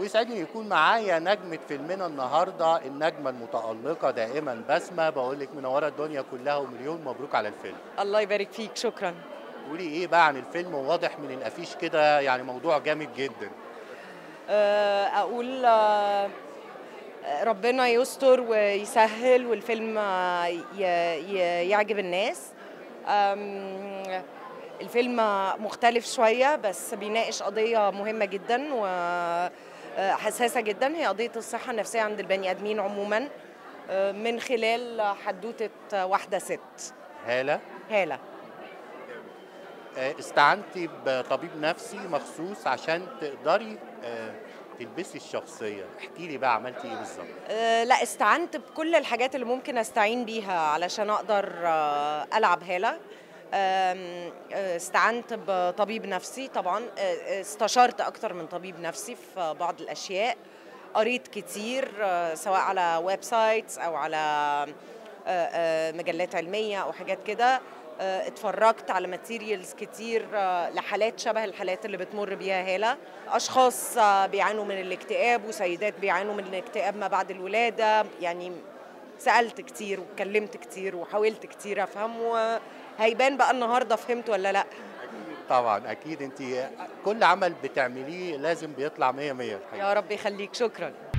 ويسعدني يكون معايا نجمة فيلمنا النهاردة النجمة المتألقة دائما بسمة بقول لك منورة الدنيا كلها ومليون مبروك على الفيلم الله يبارك فيك شكرا قولي ايه بقى عن الفيلم واضح من الافيش كده يعني موضوع جامد جدا آه، اقول آه، ربنا يستر ويسهل والفيلم آه، ي- ي- يعجب الناس آم، الفيلم مختلف شوية بس بيناقش قضية مهمة جدا وحساسة جدا هي قضية الصحة النفسية عند البني آدمين عموما آه، من خلال حدوتة واحدة ست هالة هالة آه، استعنتي بطبيب نفسي مخصوص عشان تقدري آه، تلبسي الشخصية احكي لي بقى عملتي ايه بالظبط أه، لا استعنت بكل الحاجات اللي ممكن استعين بيها علشان اقدر أه، العب هالة أم، أه، استعنت بطبيب نفسي طبعا أه، استشرت اكتر من طبيب نفسي في بعض الاشياء قريت كتير أه، سواء على ويب سايتس او على أه، أه، مجلات علميه او حاجات كده أه، اتفرجت على ماتيريالز كتير أه، لحالات شبه الحالات اللي بتمر بيها هالة اشخاص أه، بيعانوا من الاكتئاب وسيدات بيعانوا من الاكتئاب ما بعد الولاده يعني سالت كتير واتكلمت كتير وحاولت كتير افهم وهيبان بقى النهارده فهمت ولا لا طبعا اكيد انت كل عمل بتعمليه لازم بيطلع مية مية الحقيقة. يا رب يخليك شكرا